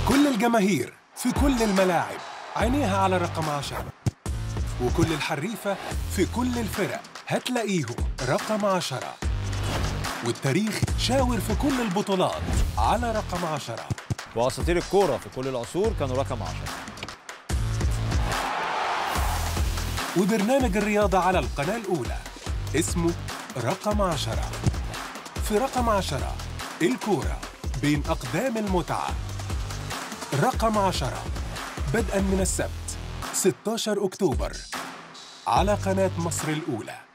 كل الجماهير في كل الملاعب عينيها على رقم عشرة وكل الحريفة في كل الفرق هتلاقيهم رقم عشرة والتاريخ شاور في كل البطولات على رقم عشرة واساطير الكوره في كل العصور كانوا رقم 10 وبرنامج الرياضة على القناة الأولى اسمه رقم عشرة في رقم عشرة الكورة بين أقدام المتعة رقم عشرة بدءا من السبت 16 أكتوبر على قناة مصر الأولى